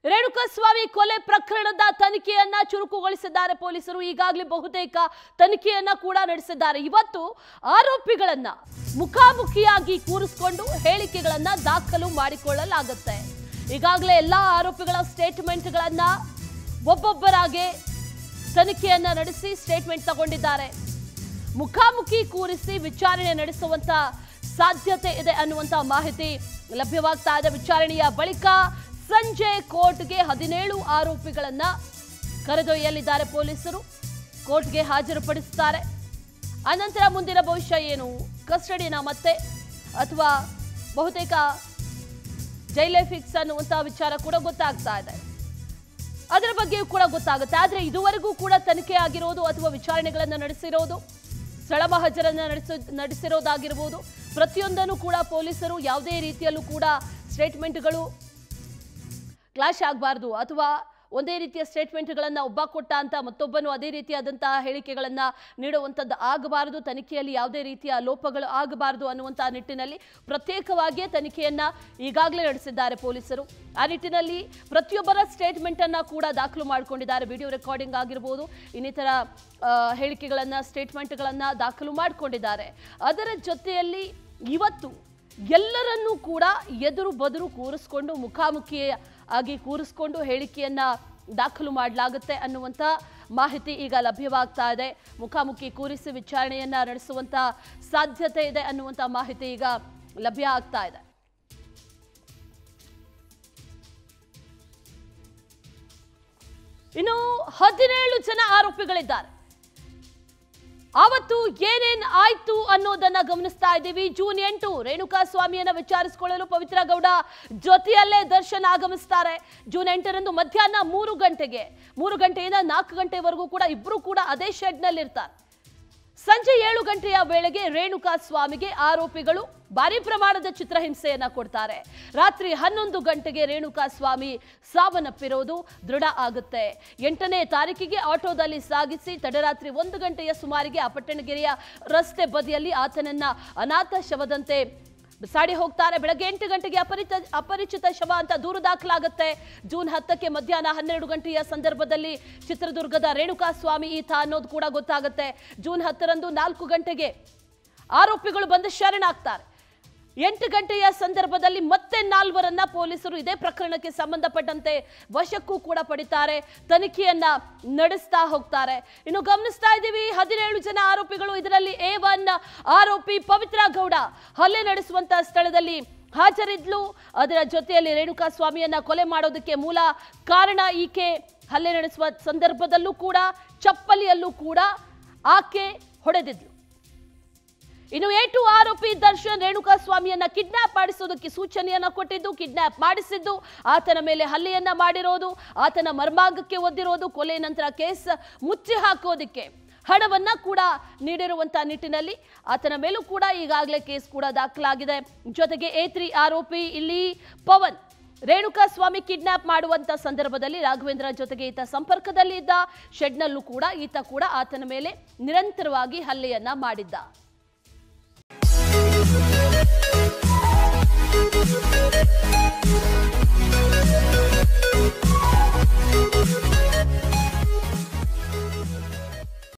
ರೇಣುಕಾಸ್ವಾಮಿ ಕೊಲೆ ಪ್ರಕರಣದ ತನಿಖೆಯನ್ನ ಚುರುಕುಗೊಳಿಸಿದ್ದಾರೆ ಪೊಲೀಸರು ಈಗಾಗಲೇ ಬಹುತೇಕ ತನಿಖೆಯನ್ನ ಕೂಡ ನಡೆಸಿದ್ದಾರೆ ಇವತ್ತು ಆರೋಪಿಗಳನ್ನ ಮುಖಾಮುಖಿಯಾಗಿ ಕೂರಿಸಿಕೊಂಡು ಹೇಳಿಕೆಗಳನ್ನ ದಾಖಲು ಮಾಡಿಕೊಳ್ಳಲಾಗುತ್ತೆ ಈಗಾಗಲೇ ಎಲ್ಲಾ ಆರೋಪಿಗಳ ಸ್ಟೇಟ್ಮೆಂಟ್ಗಳನ್ನ ಒಬ್ಬೊಬ್ಬರಾಗೆ ತನಿಖೆಯನ್ನ ನಡೆಸಿ ಸ್ಟೇಟ್ಮೆಂಟ್ ತಗೊಂಡಿದ್ದಾರೆ ಮುಖಾಮುಖಿ ಕೂರಿಸಿ ವಿಚಾರಣೆ ನಡೆಸುವಂತ ಸಾಧ್ಯತೆ ಇದೆ ಅನ್ನುವಂತ ಮಾಹಿತಿ ಲಭ್ಯವಾಗ್ತಾ ಇದೆ ವಿಚಾರಣೆಯ ಬಳಿಕ ಸಂಜೆ ಕೋರ್ಟ್ಗೆ ಹದಿನೇಳು ಆರೋಪಿಗಳನ್ನ ಕರೆದೊಯ್ಯಲಿದ್ದಾರೆ ಪೊಲೀಸರು ಕೋರ್ಟ್ಗೆ ಹಾಜರುಪಡಿಸುತ್ತಾರೆ ಅನಂತರ ಮುಂದಿನ ಭವಿಷ್ಯ ಏನು ಕಸ್ಟಡಿನ ಮತ್ತೆ ಅಥವಾ ಬಹುತೇಕ ಜೈಲೇ ಫಿಕ್ಸ್ ಅನ್ನುವಂತ ವಿಚಾರ ಕೂಡ ಗೊತ್ತಾಗ್ತಾ ಇದೆ ಅದರ ಬಗ್ಗೆಯೂ ಕೂಡ ಗೊತ್ತಾಗುತ್ತೆ ಆದ್ರೆ ಇದುವರೆಗೂ ಕೂಡ ತನಿಖೆ ಆಗಿರೋದು ಅಥವಾ ವಿಚಾರಣೆಗಳನ್ನ ನಡೆಸಿರೋದು ಸ್ಥಳ ಮಹಜರನ್ನ ನಡೆಸ ನಡೆಸಿರೋದಾಗಿರ್ಬೋದು ಪ್ರತಿಯೊಂದನ್ನು ಕೂಡ ಪೊಲೀಸರು ಯಾವುದೇ ರೀತಿಯಲ್ಲೂ ಕೂಡ ಸ್ಟೇಟ್ಮೆಂಟ್ಗಳು ಕ್ಲಾಶ್ ಆಗಬಾರ್ದು ಅಥವಾ ಒಂದೇ ರೀತಿಯ ಸ್ಟೇಟ್ಮೆಂಟ್ಗಳನ್ನು ಒಬ್ಬ ಕೊಟ್ಟ ಅಂತ ಮತ್ತೊಬ್ಬನು ಅದೇ ರೀತಿಯಾದಂತಹ ಹೇಳಿಕೆಗಳನ್ನು ನೀಡುವಂಥದ್ದು ಆಗಬಾರದು ತನಿಖೆಯಲ್ಲಿ ಯಾವುದೇ ರೀತಿಯ ಲೋಪಗಳು ಆಗಬಾರದು ಅನ್ನುವಂಥ ನಿಟ್ಟಿನಲ್ಲಿ ಪ್ರತ್ಯೇಕವಾಗಿಯೇ ತನಿಖೆಯನ್ನ ಈಗಾಗಲೇ ನಡೆಸಿದ್ದಾರೆ ಪೊಲೀಸರು ಆ ನಿಟ್ಟಿನಲ್ಲಿ ಪ್ರತಿಯೊಬ್ಬರ ಸ್ಟೇಟ್ಮೆಂಟನ್ನು ಕೂಡ ದಾಖಲು ಮಾಡಿಕೊಂಡಿದ್ದಾರೆ ವಿಡಿಯೋ ರೆಕಾರ್ಡಿಂಗ್ ಆಗಿರ್ಬೋದು ಇನ್ನಿತರ ಆ, ಹೇಳಿಕೆಗಳನ್ನ ಸ್ಟೇಟ್ಮೆಂಟ್ಗಳನ್ನು ದಾಖಲು ಮಾಡಿಕೊಂಡಿದ್ದಾರೆ ಅದರ ಜೊತೆಯಲ್ಲಿ ಇವತ್ತು ಎಲ್ಲರನ್ನೂ ಕೂಡ ಎದುರು ಬದುರು ಕೂರಿಸ್ಕೊಂಡು ಮುಖಾಮುಖಿ ಆಗಿ ಕೂರಿಸ್ಕೊಂಡು ಹೇಳಿಕೆಯನ್ನ ದಾಖಲು ಮಾಡಲಾಗುತ್ತೆ ಅನ್ನುವಂಥ ಮಾಹಿತಿ ಈಗ ಲಭ್ಯವಾಗ್ತಾ ಇದೆ ಮುಖಾಮುಖಿ ಕೂರಿಸಿ ವಿಚಾರಣೆಯನ್ನ ನಡೆಸುವಂತ ಸಾಧ್ಯತೆ ಇದೆ ಅನ್ನುವಂಥ ಮಾಹಿತಿ ಈಗ ಲಭ್ಯ ಆಗ್ತಾ ಇದೆ ಇನ್ನು ಹದಿನೇಳು ಜನ ಆರೋಪಿಗಳಿದ್ದಾರೆ ಆವತ್ತು ಏನೇನ್ ಆಯ್ತು ಅನ್ನೋದನ್ನ ಗಮನಿಸ್ತಾ ಇದ್ದೀವಿ ಜೂನ್ ಎಂಟು ರೇಣುಕಾ ಸ್ವಾಮಿಯನ್ನ ವಿಚಾರಿಸಿಕೊಳ್ಳಲು ಪವಿತ್ರ ಗೌಡ ಜೊತೆಯಲ್ಲೇ ದರ್ಶನ್ ಆಗಮಿಸ್ತಾರೆ ಜೂನ್ ಎಂಟರಂದು ಮಧ್ಯಾಹ್ನ ಮೂರು ಗಂಟೆಗೆ ಮೂರು ಗಂಟೆಯಿಂದ ನಾಲ್ಕು ಗಂಟೆವರೆಗೂ ಕೂಡ ಇಬ್ರು ಕೂಡ ಅದೇ ಶೆಡ್ನಲ್ಲಿ ಇರ್ತಾರೆ ಸಂಜೆ ಏಳು ಗಂಟೆಯ ವೇಳೆಗೆ ರೇಣುಕಾ ಸ್ವಾಮಿಗೆ ಆರೋಪಿಗಳು ಭಾರಿ ಪ್ರಮಾಣದ ಚಿತ್ರಹಿಂಸೆಯನ್ನ ಕೊಡ್ತಾರೆ ರಾತ್ರಿ ಹನ್ನೊಂದು ಗಂಟೆಗೆ ರೇಣುಕಾ ಸ್ವಾಮಿ ಸಾವನ್ನಪ್ಪಿರೋದು ದೃಢ ಆಗುತ್ತೆ ಎಂಟನೇ ತಾರೀಕಿಗೆ ಆಟೋದಲ್ಲಿ ಸಾಗಿಸಿ ತಡರಾತ್ರಿ ಒಂದು ಗಂಟೆಯ ಸುಮಾರಿಗೆ ಆ ಪಟ್ಟಣಗೆರೆಯ ರಸ್ತೆ ಬದಿಯಲ್ಲಿ ಆತನನ್ನ ಅನಾಥ ಶವದಂತೆ ಬಿಸಾಡಿ ಹೋಗ್ತಾರೆ ಬೆಳಗ್ಗೆ ಎಂಟು ಗಂಟೆಗೆ ಅಪರಿತ ಅಪರಿಚಿತ ಶವ ಅಂತ ದೂರು ದಾಖಲಾಗುತ್ತೆ ಜೂನ್ ಹತ್ತಕ್ಕೆ ಮಧ್ಯಾಹ್ನ ಹನ್ನೆರಡು ಗಂಟೆಯ ಸಂದರ್ಭದಲ್ಲಿ ಚಿತ್ರದುರ್ಗದ ರೇಣುಕಾ ಸ್ವಾಮಿ ಈತ ಅನ್ನೋದು ಕೂಡ ಗೊತ್ತಾಗುತ್ತೆ ಜೂನ್ ಹತ್ತರಂದು ನಾಲ್ಕು ಗಂಟೆಗೆ ಆರೋಪಿಗಳು ಬಂದು ಶರಣಾಗ್ತಾರೆ ಎಂಟು ಗಂಟೆಯ ಸಂದರ್ಭದಲ್ಲಿ ಮತ್ತೆ ನಾಲ್ವರನ್ನ ಪೊಲೀಸರು ಇದೇ ಪ್ರಕರಣಕ್ಕೆ ಸಂಬಂಧಪಟ್ಟಂತೆ ವಶಕ್ಕೂ ಕೂಡ ಪಡಿತಾರೆ ತನಿಖೆಯನ್ನ ನಡೆಸ್ತಾ ಹೋಗ್ತಾರೆ ಇನ್ನು ಗಮನಿಸ್ತಾ ಇದ್ದೀವಿ ಹದಿನೇಳು ಜನ ಆರೋಪಿಗಳು ಇದರಲ್ಲಿ ಎ ಒನ್ ಆರೋಪಿ ಪವಿತ್ರ ಗೌಡ ಹಲ್ಲೆ ನಡೆಸುವಂತ ಸ್ಥಳದಲ್ಲಿ ಹಾಜರಿದ್ಲು ಅದರ ಜೊತೆಯಲ್ಲಿ ರೇಣುಕಾ ಸ್ವಾಮಿಯನ್ನ ಕೊಲೆ ಮಾಡೋದಕ್ಕೆ ಮೂಲ ಕಾರಣ ಈಕೆ ಹಲ್ಲೆ ನಡೆಸುವ ಸಂದರ್ಭದಲ್ಲೂ ಕೂಡ ಚಪ್ಪಲಿಯಲ್ಲೂ ಕೂಡ ಆಕೆ ಹೊಡೆದಿದ್ಲು ಇನ್ನು ಎ ಟು ಆರೋಪಿ ದರ್ಶನ್ ರೇಣುಕಾ ಸ್ವಾಮಿಯನ್ನ ಕಿಡ್ನಾಪ್ ಮಾಡಿಸೋದಕ್ಕೆ ಸೂಚನೆಯನ್ನ ಕೊಟ್ಟಿದ್ದು ಕಿಡ್ನಾಪ್ ಮಾಡಿಸಿದ್ದು ಆತನ ಮೇಲೆ ಹಲ್ಲೆಯನ್ನ ಮಾಡಿರೋದು ಆತನ ಮರ್ಮಾಂಗಕ್ಕೆ ಒದ್ದಿರೋದು ಕೊಲೆ ನಂತರ ಕೇಸ್ ಮುಚ್ಚಿ ಹಾಕೋದಿಕ್ಕೆ ಹಣವನ್ನ ಕೂಡ ನೀಡಿರುವಂತಹ ನಿಟ್ಟಿನಲ್ಲಿ ಆತನ ಮೇಲೂ ಕೂಡ ಈಗಾಗಲೇ ಕೇಸ್ ಕೂಡ ದಾಖಲಾಗಿದೆ ಜೊತೆಗೆ ಎ ತ್ರೀ ಆರೋಪಿ ಇಲ್ಲಿ ಪವನ್ ರೇಣುಕಾ ಸ್ವಾಮಿ ಕಿಡ್ನಾಪ್ ಮಾಡುವಂತ ಸಂದರ್ಭದಲ್ಲಿ ರಾಘವೇಂದ್ರ ಜೊತೆಗೆ ಈತ ಸಂಪರ್ಕದಲ್ಲಿ ಇದ್ದ ಶೆಡ್ನಲ್ಲೂ ಕೂಡ ಈತ ಕೂಡ ಆತನ ಮೇಲೆ ನಿರಂತರವಾಗಿ ಹಲ್ಲೆಯನ್ನ ಮಾಡಿದ್ದ Thank you.